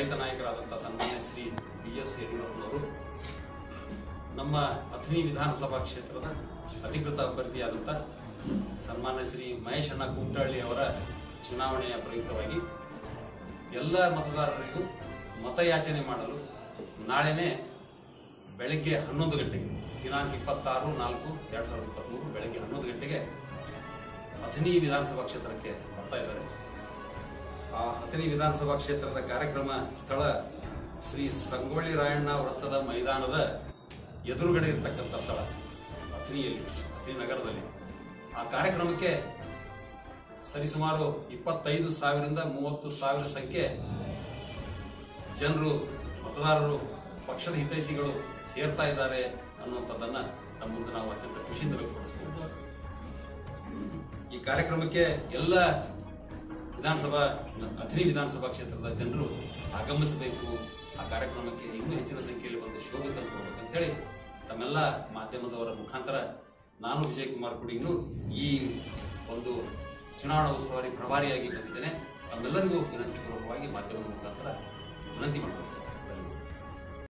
ರೈತ ನಾಯಕರಾದಂಥ ಸನ್ಮಾನ್ಯ Shri B S ಯಡಿಯೂರಪ್ಪನವರು ನಮ್ಮ ಅಥಣಿ ವಿಧಾನಸಭಾ ಕ್ಷೇತ್ರದ ಅಧಿಕೃತ ಅಭ್ಯರ್ಥಿಯಾದಂಥ ಸನ್ಮಾನ್ಯ ಶ್ರೀ ಮಹೇಶ್ ಅಣ್ಣ ಕುಮಟಳ್ಳಿ ಅವರ ಚುನಾವಣೆಯ ಪ್ರಯುಕ್ತವಾಗಿ ಎಲ್ಲ ಮತದಾರರಿಗೂ ಮತಯಾಚನೆ ಮಾಡಲು ನಾಳೆನೇ ಬೆಳಗ್ಗೆ ಹನ್ನೊಂದು ಗಂಟೆಗೆ ದಿನಾಂಕ ಇಪ್ಪತ್ತಾರು ನಾಲ್ಕು ಎರಡು ಸಾವಿರದ ಇಪ್ಪತ್ತ್ಮೂರು ಬೆಳಗ್ಗೆ ಹನ್ನೊಂದು ಗಂಟೆಗೆ ಅಥಣಿ ವಿಧಾನಸಭಾ ಕ್ಷೇತ್ರಕ್ಕೆ ಬರ್ತಾ ಇದ್ದಾರೆ ಆ ಹಸನಿ ವಿಧಾನಸಭಾ ಕ್ಷೇತ್ರದ ಕಾರ್ಯಕ್ರಮ ಸ್ಥಳ ಶ್ರೀ ಸಂಗೊಳ್ಳಿ ರಾಯಣ್ಣ ವೃತ್ತದ ಮೈದಾನದ ಎದುರುಗಡೆ ಇರತಕ್ಕಂಥ ಸ್ಥಳ ಅಥಣಿಯಲ್ಲಿ ಅಥಣಿ ನಗರದಲ್ಲಿ ಆ ಕಾರ್ಯಕ್ರಮಕ್ಕೆ ಸರಿಸುಮಾರು ಇಪ್ಪತ್ತೈದು ಸಾವಿರದಿಂದ ಮೂವತ್ತು ಸಾವಿರ ಸಂಖ್ಯೆ ಜನರು ಮತದಾರರು ಪಕ್ಷದ ಹಿತೈಷಿಗಳು ಸೇರ್ತಾ ಇದ್ದಾರೆ ಅನ್ನುವಂಥದ್ದನ್ನ ತಮ್ಮ ಮುಂದೆ ನಾವು ಅತ್ಯಂತ ಖುಷಿಯಿಂದ ವ್ಯಕ್ತಪಡಿಸಬಹುದು ಈ ಕಾರ್ಯಕ್ರಮಕ್ಕೆ ಎಲ್ಲ ವಿಧಾನಸಭಾ ಅಥಣಿ ವಿಧಾನಸಭಾ ಕ್ಷೇತ್ರದ ಜನರು ಆಗಮಿಸಬೇಕು ಆ ಕಾರ್ಯಕ್ರಮಕ್ಕೆ ಇನ್ನೂ ಹೆಚ್ಚಿನ ಸಂಖ್ಯೆಯಲ್ಲಿ ಬಂದು ಶೋಭೆ ತಂದುಕೊಡ್ಬೇಕು ಅಂತೇಳಿ ತಮ್ಮೆಲ್ಲ ಮಾಧ್ಯಮದವರ ಮುಖಾಂತರ ನಾನು ವಿಜಯ್ ಕುಮಾರ್ ಕುಡಿಗ್ನೂರ್ ಈ ಒಂದು ಚುನಾವಣಾ ಉಸ್ತುವಾರಿ ಪ್ರಭಾರಿಯಾಗಿ ಬಂದಿದ್ದೇನೆ ತಮ್ಮೆಲ್ಲರಿಗೂ ವಿನಂತಿಪೂರ್ವಕವಾಗಿ ಮಾಧ್ಯಮದ ಮುಖಾಂತರ ವಿನಂತಿ ಮಾಡ್ಕೊಳ್ತೇನೆ